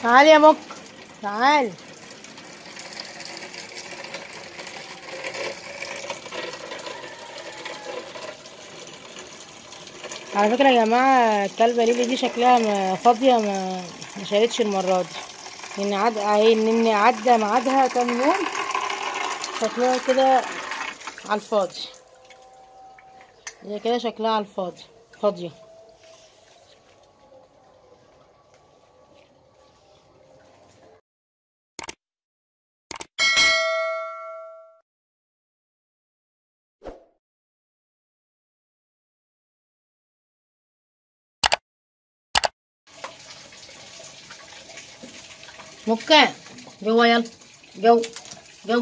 تعالي يا مك تعالي على فكرة يا جماعة الكلبة ليلي دي شكلها ما- فاضية ما ما شالتش المرة دي ان عد ان عدى ميعادها كام يوم شكلها كده على الفاضي هي كده شكلها على الفاضي فاضية مكان جوا يلا جو جو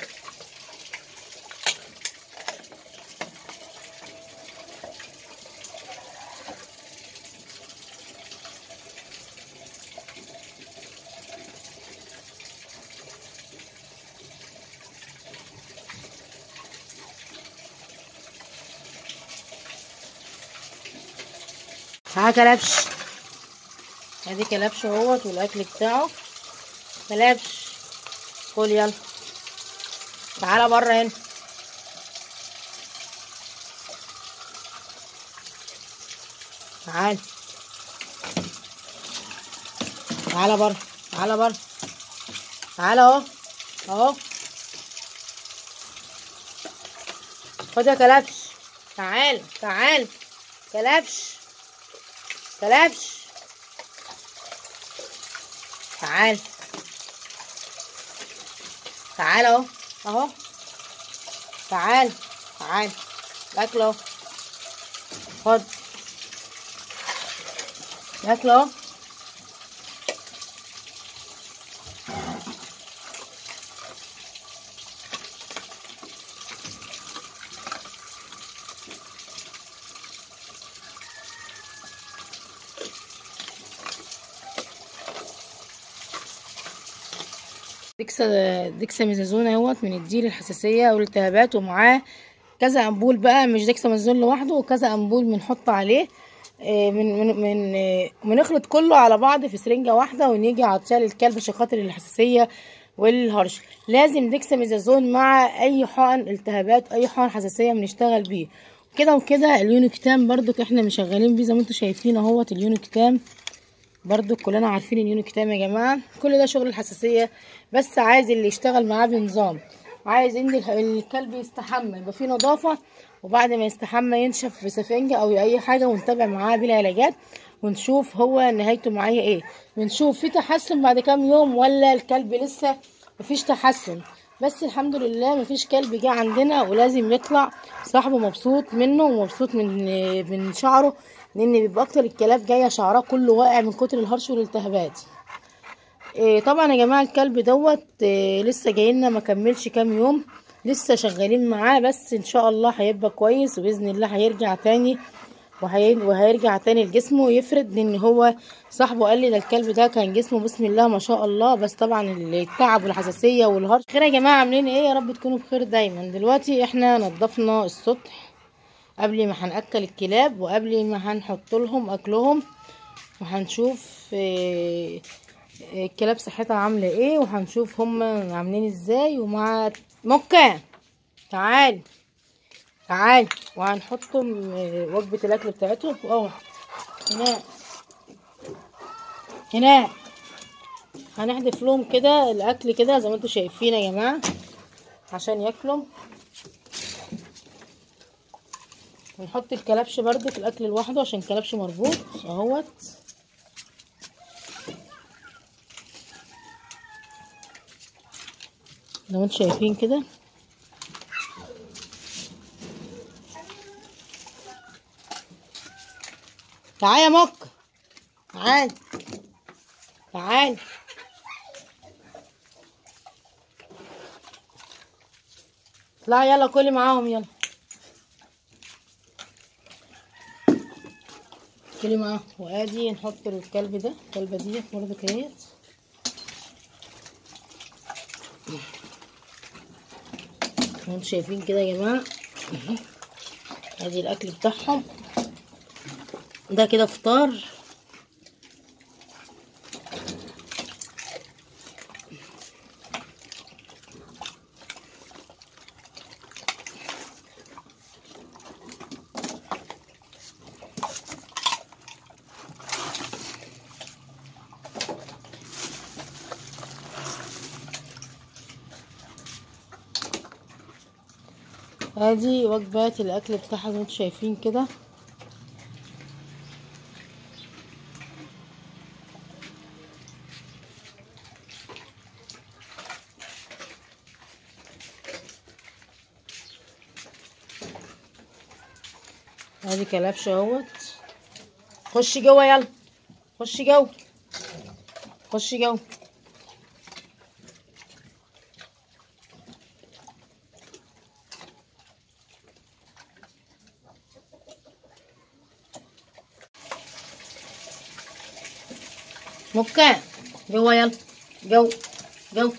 ها كلبش ادي كلبش اهوت والاكل بتاعه كلبش كل يلا تعالى بره هنا تعال تعالى بره تعالى بره تعالى اهو اهو خد يا كلبش تعال تعال كلبش كلبش تعال تعال اهو اهو تعال تعال الاكل اهو خد الاكل اهو ديكسا ديكسا ميزازون اهوت من الديل الحساسيه والالتهابات ومعاه كذا امبول بقى مش ديكسا ميزازون لوحده وكذا امبول بنحط عليه آه، من من من آه، بنخلط كله على بعض في سرنجه واحده ونيجي عطشاه للكلب عشان خاطر الحساسيه والهرش لازم ديكسا ميزازون مع اي حقن التهابات اي حقن حساسيه بنشتغل بيه كده وكده اليونيكتام برضو احنا مشغلين بيه زي ما انتم شايفين اهوت اليونيكتام برضو كلنا عارفين اليونيكتام يا جماعة كل ده شغل الحساسية بس عايز اللي يشتغل معاه بنظام عايز ان الح- الكلب يستحمى يبقى فيه نظافة وبعد ما يستحمى ينشف بسفنجة او اي حاجة ونتابع معاه بالعلاجات ونشوف هو نهايته معايا ايه بنشوف في تحسن بعد كام يوم ولا الكلب لسه مفيش تحسن بس الحمد لله مفيش كلب جه عندنا ولازم يطلع صاحبه مبسوط منه ومبسوط من من شعره لان بيبقى اكتر الكلاب جايه شعرها كله واقع من كتر الهرش والالتهابات إيه طبعا يا جماعه الكلب دوت إيه لسه جاي لنا ما كملش كام يوم لسه شغالين معاه بس ان شاء الله هيبقى كويس وباذن الله هيرجع تاني وهي... وهيرجع تاني لجسمه ويفرد لان هو صاحبه قال لي ده الكلب ده كان جسمه بسم الله ما شاء الله بس طبعا التعب والحساسيه والهرش خير يا جماعه عاملين ايه يا رب تكونوا بخير دايما دلوقتي احنا نضفنا السطح قبل ما هنأكل الكلاب وقبل ما هنحط لهم اكلهم وهنشوف آه، آه، الكلاب صحتها عامله ايه وهنشوف هم عاملين ازاي ومع مكة تعال تعال وهنحطهم آه، وجبة الاكل بتاعتهم اه هنا هنا هنحدف لهم كده الاكل كده زي ما انتم شايفين يا جماعه عشان ياكلوا ونحط الكلبش برضو في الاكل لوحده عشان الكلبش مربوط اهوت زي ما انتم شايفين كده تعال يا مك تعال تعال اطلعي يلا كلي معاهم يلا كلي معاهم وادي نحط الكلب ده الكلبه دي برضه كانت انتوا شايفين كده يا جماعه اهي. ادي الاكل بتاعهم ده كده فطار ادي وجبات الاكل بتاعها زي ما انتم شايفين كده ادي كلبش اهوت خشي جوه يلا خشي جوه خشي جوه مكة جوه يلا جو جو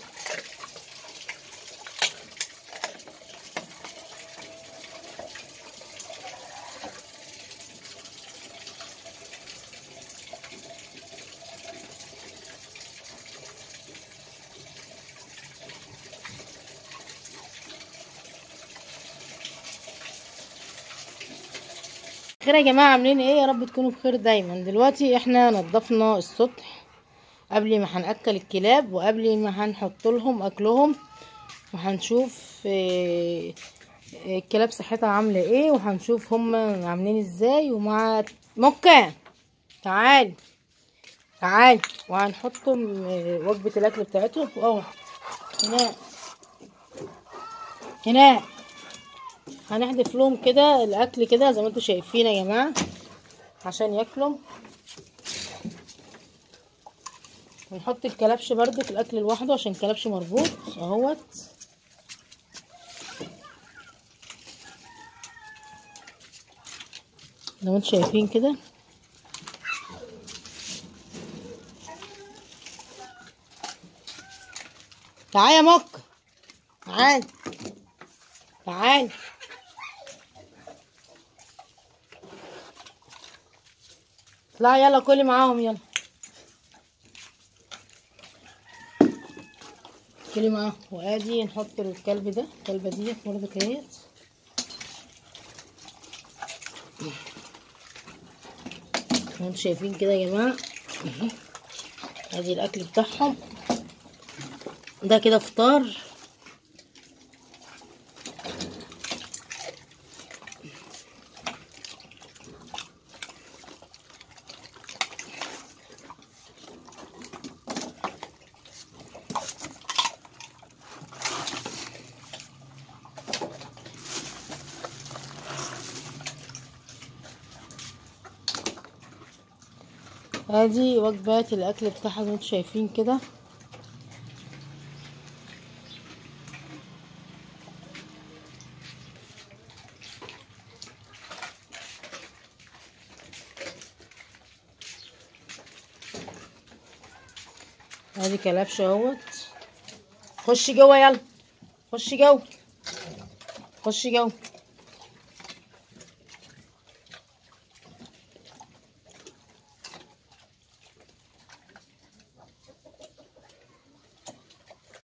خير يا جماعة عاملين ايه يا رب تكونوا بخير دايما دلوقتي احنا نضفنا السطح قبل ما هنأكل الكلاب وقبل ما هنحط لهم اكلهم وهنشوف اه الكلاب صحتها عاملة ايه وهنشوف هم عاملين ازاي ومع مكة تعال تعال وهنحطهم اه وجبة الاكل بتاعتهم اه هنا هنا هنحذف لهم كده الاكل كده زي ما انتم شايفين يا جماعه عشان ياكلوا ونحط الكلبش برده في الاكل لوحده عشان الكلبش مربوط اهوت زي ما انتم شايفين كده تعال يا مك تعال تعال اطلعي يلا كلي معاهم يلا كلي معاهم وادي نحط الكلب ده الكلبه ديت برضه كيت وانتم شايفين كده يا جماعه ادي الاكل بتاعهم ده كده فطار ادي وجبات الاكل بتاعها زي ما انتم شايفين كده ادي كلبش اهوت خشي جوه يلا خشي جوه خشي جوه